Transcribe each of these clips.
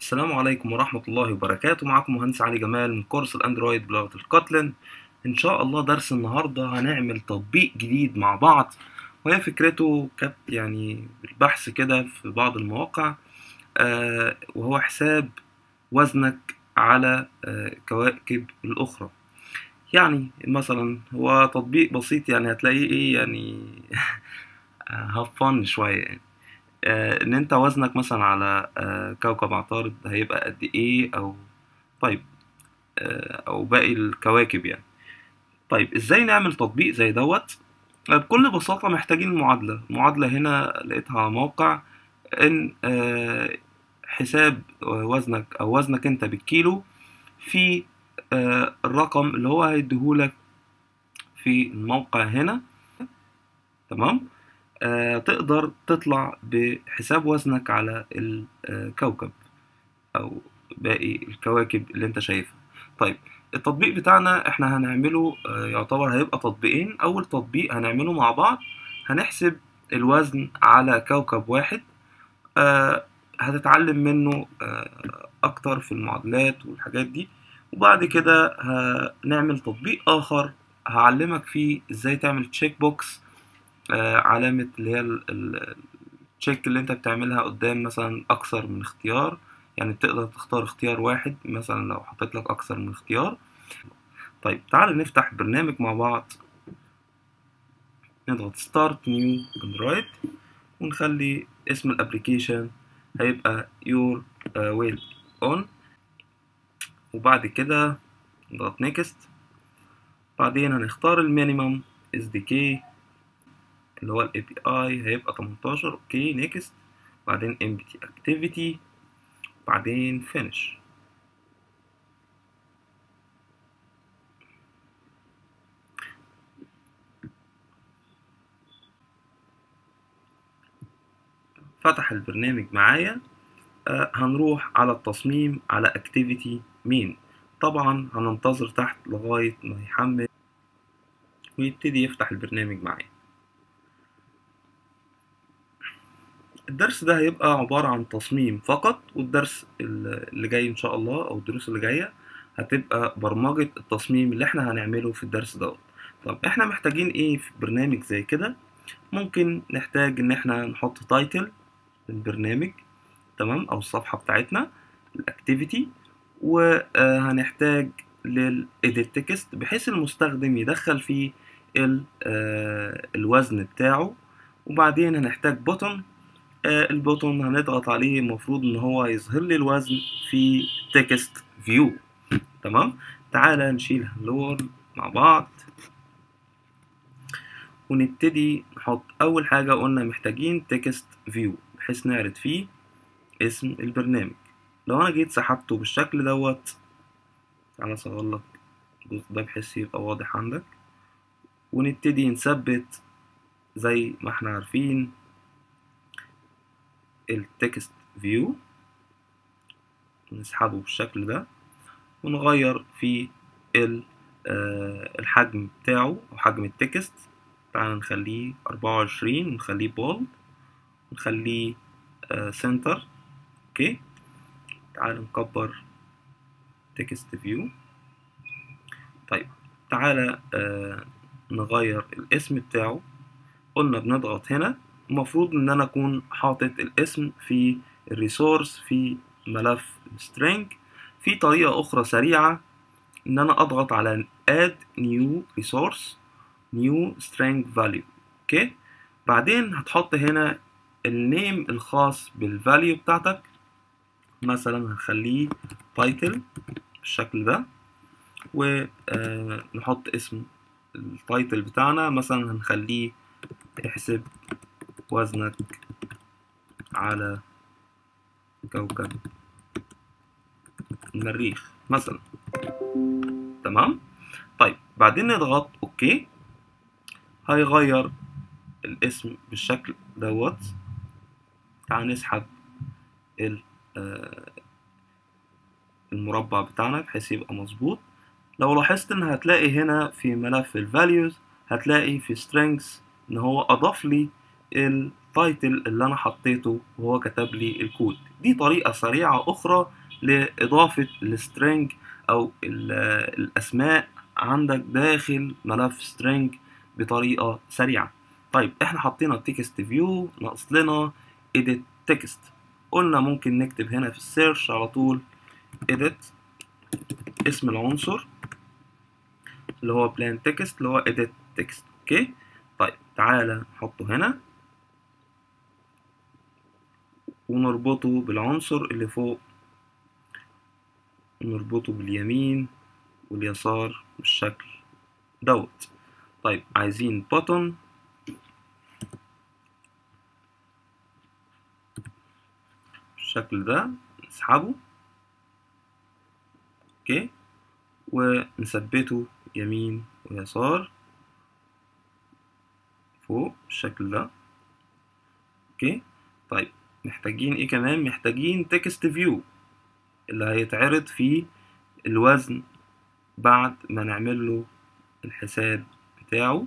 السلام عليكم ورحمة الله وبركاته معكم مهندس علي جمال من كورس الأندرويد بلغة الكوتلين إن شاء الله درس النهاردة هنعمل تطبيق جديد مع بعض وهي فكرته كانت يعني البحث كده في بعض المواقع آه وهو حساب وزنك على آه كواكب الأخرى يعني مثلا هو تطبيق بسيط يعني هتلاقيه ايه يعني هفن شوية يعني آه، ان انت وزنك مثلا على آه، كوكب عطارد هيبقى قد ايه او طيب آه، او باقي الكواكب يعني طيب ازاي نعمل تطبيق زي دوت آه، بكل بساطة محتاجين معادلة المعادلة هنا لقيتها على موقع ان آه، حساب وزنك او وزنك انت بالكيلو في آه، الرقم اللي هو هيديهولك في الموقع هنا تمام آه، تقدر تطلع بحساب وزنك على الكوكب او باقي الكواكب اللي انت شايفها طيب التطبيق بتاعنا احنا هنعمله آه، يعتبر هيبقى تطبيقين اول تطبيق هنعمله مع بعض هنحسب الوزن على كوكب واحد آه، هتتعلم منه آه، اكتر في المعادلات والحاجات دي وبعد كده هنعمل تطبيق اخر هعلمك فيه ازاي تعمل تشيك بوكس آه، علامة اللي هي ال- ال- التشيك اللي انت بتعملها قدام مثلا اكثر من اختيار يعني تقدر تختار اختيار واحد مثلا لو حطيت لك اكثر من اختيار طيب تعال نفتح برنامج مع بعض نضغط ستارت نيو اندرويد ونخلي اسم الابليكيشن هيبقى your uh, weight on وبعد كده نضغط نيكست بعدين هنختار المينيمم SDK اللي هو الاي بي اي هيبقى 18 اوكي نيكست بعدين empty activity بعدين finish فتح البرنامج معايا آه هنروح على التصميم على activity مين طبعا هننتظر تحت لغاية ما يحمل ويبتدي يفتح البرنامج معايا الدرس ده هيبقى عبارة عن تصميم فقط والدرس اللي جاي إن شاء الله أو الدروس اللي جاية هتبقى برمجة التصميم اللي احنا هنعمله في الدرس دوت طب احنا محتاجين ايه في برنامج زي كده ممكن نحتاج ان احنا نحط تايتل للبرنامج تمام او الصفحة بتاعتنا الاكتيفيتي وهنحتاج للإيديت تكست بحيث المستخدم يدخل فيه ال- آه، الوزن بتاعه وبعدين هنحتاج بوتون البوتون هنضغط عليه المفروض ان هو يظهر لي الوزن في تكست فيو تمام تعالى نشيل هلور مع بعض ونبتدي نحط اول حاجة قلنا محتاجين تكست فيو بحيث نعرض فيه اسم البرنامج لو انا جيت سحبته بالشكل دوت تعالى اصغر لك الجزء ده بحيث يبقى واضح عندك ونبتدي نثبت زي ما احنا عارفين التكست فيو نسحبه بالشكل ده ونغير في ال- آه، الحجم بتاعه أو حجم التكست تعال نخليه أربعة وعشرين ونخليه بولد ونخليه سنتر اوكي تعال نكبر تكست فيو طيب تعالى آه، نغير الاسم بتاعه قلنا بنضغط هنا المفروض ان انا اكون حاطط الاسم في الريسورس في ملف string في طريقة اخرى سريعة ان انا اضغط على add new resource new string value اوكي بعدين هتحط هنا النيم الخاص بالفاليو بتاعتك مثلا هنخليه title بالشكل ده ونحط اسم التايتل بتاعنا مثلا هنخليه احسب وزنك على كوكب المريخ مثلا تمام طيب بعدين نضغط اوكي هيغير الاسم بالشكل دوت تعال نسحب ال- آه، المربع بتاعنا بحيث يبقى مظبوط لو لاحظت ان هتلاقي هنا في ملف الفاليوز هتلاقي في strings ان هو اضاف لي التايتل اللي انا حطيته وهو كتب لي الكود دي طريقة سريعة اخرى لإضافة السترنج أو الأسماء عندك داخل ملف string بطريقة سريعة طيب احنا حطينا التكست فيو ناقص لنا edit text قلنا ممكن نكتب هنا في السيرش على طول edit اسم العنصر اللي هو plain text اللي هو edit text اوكي طيب تعالى نحطه هنا ونربطه بالعنصر اللي فوق ونربطه باليمين واليسار بالشكل دوت طيب عايزين button بالشكل ده نسحبه اوكي ونثبته يمين ويسار فوق بالشكل ده اوكي طيب محتاجين ايه كمان محتاجين تكست فيو اللي هيتعرض فيه الوزن بعد ما نعمل له الحساب بتاعه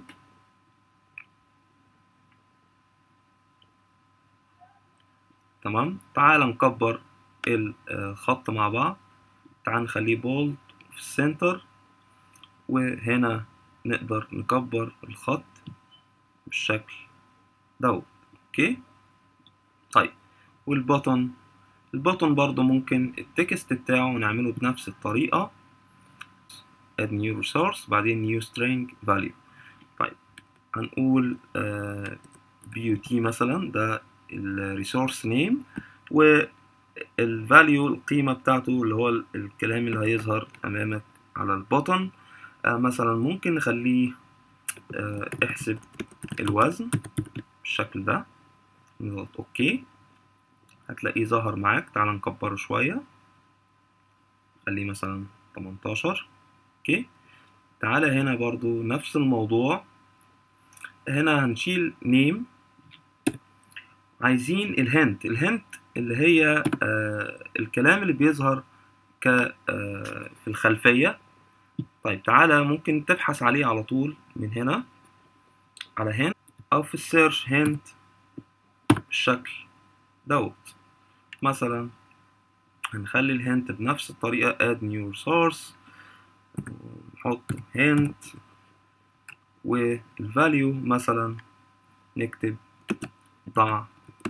تمام تعال نكبر الخط مع بعض تعال نخليه بولد في السنتر وهنا نقدر نكبر الخط بالشكل دوت اوكي طيب والبطن البطن برضو ممكن التكست بتاعه نعمله بنفس الطريقة add new resource بعدين new string value طيب هنقول uh, beauty مثلا ده الريسورس نيم والفاليو القيمة بتاعته اللي هو الكلام اللي هيظهر أمامك على البطن آه مثلا ممكن نخليه آه احسب الوزن بالشكل ده نضغط اوكي هتلاقيه ظهر معاك تعال نكبره شوية خليه مثلا 18 اوكي تعالى هنا برضو نفس الموضوع هنا هنشيل نيم عايزين الهنت الهنت اللي هي آه الكلام اللي بيظهر ك آه في الخلفية طيب تعالى ممكن تبحث عليه على طول من هنا على هنت أو في السيرش هنت بالشكل دوت مثلا هنخلي الهنت بنفس الطريقة add new resource نحط hint والفاليو مثلا نكتب ضع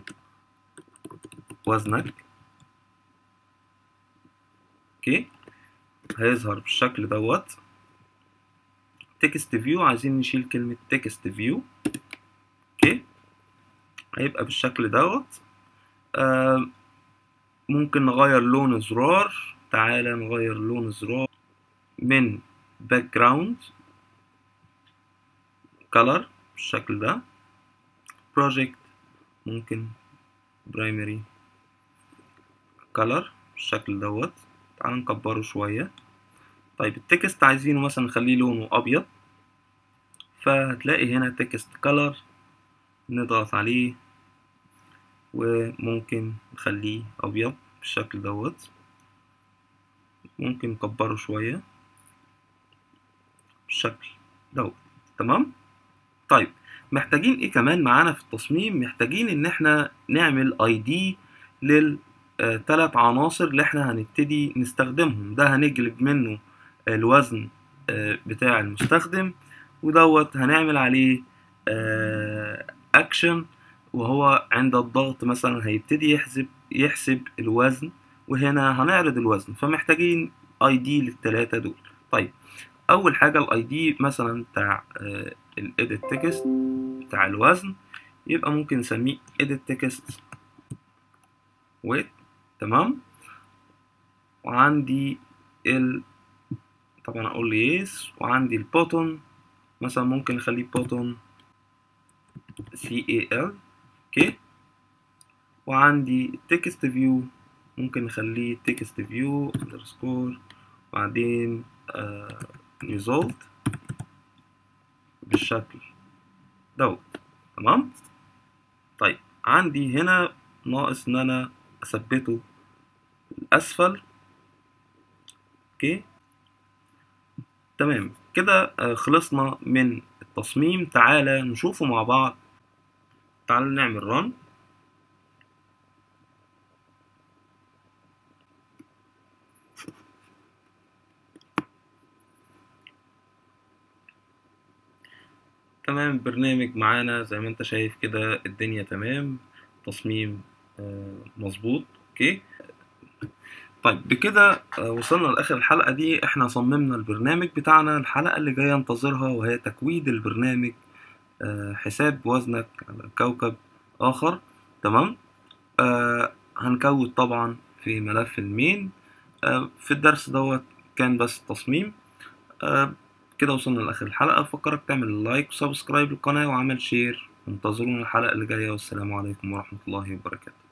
وزنك اوكي هيظهر بالشكل دوت تكست فيو عايزين نشيل كلمة تكست فيو اوكي هيبقى بالشكل دوت آه ممكن نغير لون الزرار تعالى نغير لون الزرار من باك جراوند color بالشكل ده project ممكن primary color بالشكل دوت تعال نكبره شوية طيب التكست عايزينه مثلا نخليه لونه أبيض فهتلاقي هنا تكست color نضغط عليه وممكن نخليه أبيض بالشكل دوت ممكن نكبره شوية بالشكل دوت تمام طيب محتاجين ايه كمان معانا في التصميم محتاجين ان احنا نعمل اي دي للثلاث عناصر اللي احنا هنبتدي نستخدمهم ده هنجلب منه الوزن بتاع المستخدم ودوت هنعمل عليه اكشن وهو عند الضغط مثلا هيبتدي يحسب يحسب الوزن وهنا هنعرض الوزن فمحتاجين اي دي للثلاثه دول طيب اول حاجه الاي دي مثلا بتاع الايديت تكست بتاع الوزن يبقى ممكن نسميه edit text weight تمام وعندي ال طبعا اقول لي yes وعندي البوتون مثلا ممكن نخليه بوتون سي اي ال اوكي وعندي text view ممكن نخليه text view underscore وبعدين آه result بالشكل دوت تمام طيب عندي هنا ناقص ان انا اثبته الاسفل اوكي تمام كده خلصنا من التصميم تعالى نشوفه مع بعض تعالوا نعمل ران تمام البرنامج معانا زي ما انت شايف كده الدنيا تمام تصميم آه، مظبوط اوكي طيب بكده آه، وصلنا لاخر الحلقه دي احنا صممنا البرنامج بتاعنا الحلقه اللي جايه انتظرها وهي تكويد البرنامج آه، حساب وزنك على كوكب اخر تمام آه هنكود طبعا في ملف المين آه في الدرس دوت كان بس تصميم آه كده وصلنا لاخر الحلقه افكرك تعمل لايك وسبسكرايب للقناه وعمل شير انتظرونا الحلقه اللي جايه والسلام عليكم ورحمه الله وبركاته